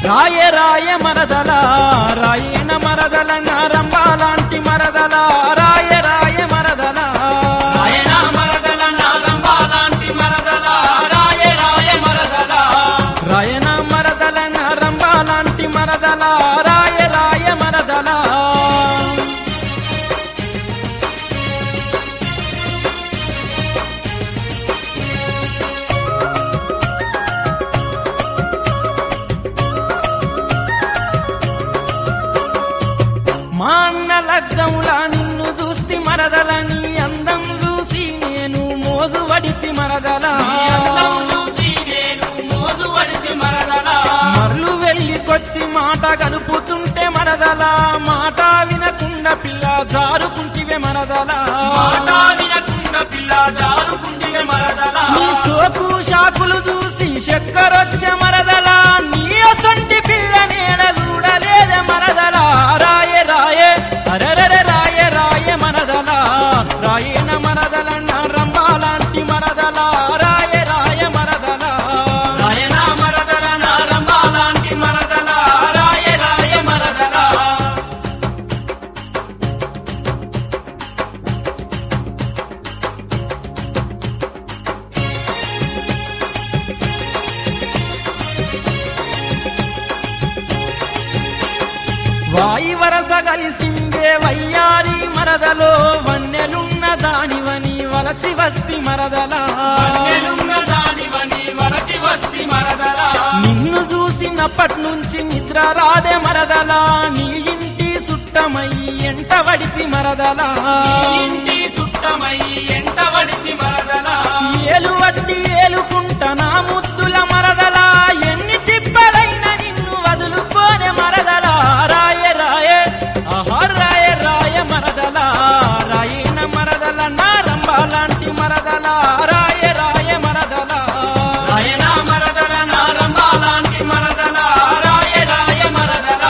రాయ రాయ మరదల రాయన మరదల రంబాలాంటి మరదల రాయ రాయ మరదల రాయన మరదల నాగంబాలాంటి మరదల రాయ రాయ మరదల రాయన మరదల రంబాలాంటి మరదల రాయ రాయ మరదల మా అన్న లగ్గంలా నిన్ను చూస్తే మరదలని అందం చూసి నేను మోజు వడితి మరదలా నీ అందం చూసి నేను మోజు పడితే మరదల మర్లు వెళ్ళికొచ్చి మాట కలుపుతుంటే మరదలా మాట వినకుండా పిల్ల జారుకుంటివే మరదలా మాట వినకుండా పిల్ల జారుకుంటివే మరదల నీ సోకు షాకులు చూసి చక్కరొచ్చే మరదలా నీ అసొంటి పిల్ల నేడ చూడలేదే మరదలా రాయే రాయే అరరరే రాయే రాయే మరదలా రాయన మరదలన్న రంబాలాంటి మరదలా రాయే రాయ మరదలా రాయన మరదల నాగంబాలాంటి మరదల రాయ రాయ మరదల వాయి వరస కలిసిందే వయ్యారి మరదలో వన్నెలున్న దానివని వలచి వస్తి మరదలా వెలున్న దానివని వరచి వస్తి మరదల నిన్ను చూసినప్పటి నుంచి నిద్ర రాదే మరదలా నీ ఇంటి సుట్టమై ఎంట వడిపి మరదలా ఇంటి సుట్టమై ఎంట వడితి మరదల ఏలు వడ్డి ఏలుకుంట నా ముద్దుల మరదలా ఎన్ని తిప్పలైన నిన్ను వదులుకోనే మరదలా రాయ రాయ ఆహా రాయ రాయ మరదలా రాయన మరదల నా రంబాలాంటి మరదలా రాయ రాయ మరదలా రాయన మరదల నాగంబాలాంటి మరదల రాయ రాయ మరదల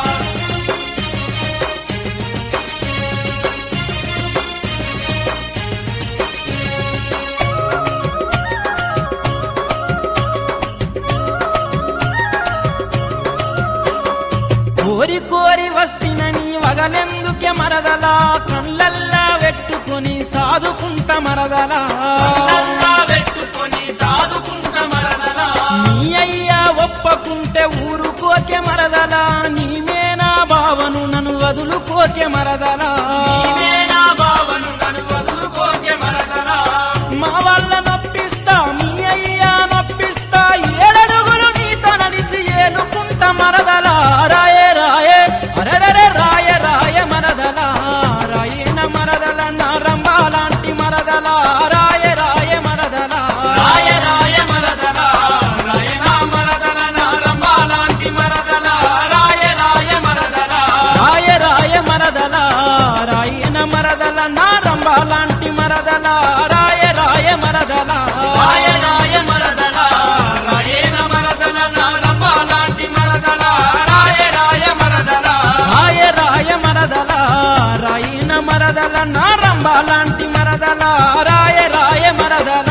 కోరి కోరి వస్తినని వగలెందుకే మరదలా కళ్ళల్లా పెట్టుకొని సాదుకుంట మరదలా కళ్ళల్లా పెట్టుకొని సాదుకుంట మరదల నీ అయ్యా ఒప్పకుంటే ఊరుకోకే మరదలా నీవేనా బావను నన్ను వదులుకోకే మరదలా నీవే నా బావను నన్ను వదులుకోకే మరదల మా వాళ్ళ నొప్పిస్తా మీ అయ్యా నొప్పిస్తా ఏడడుగులు నీతో నడిచి ఏలుకుంట మరదలా రాయే రాయే అరరరే రాయ రాయ మరదలా రాయన మరదల నారంబాలాంటి మరదలా రాయ రాయ మరదలా రాయ రాయ మరదల రాయన మరదల నారంబాలాంటి మరదల రాయ రాయ మరదల రాయ రాయ మరదల రాయన మరదల నారంబాలాంటి మరదల రాయ రాయ మరదల రాయ రాయ మరదల రాయన మరదల నారంబాలాంటి మరదల రాయ రాయ మరదల రాయ రాయ మరదల రాయన మరదల నారంబాలాంటి మరదల రాయ రాయ మరదల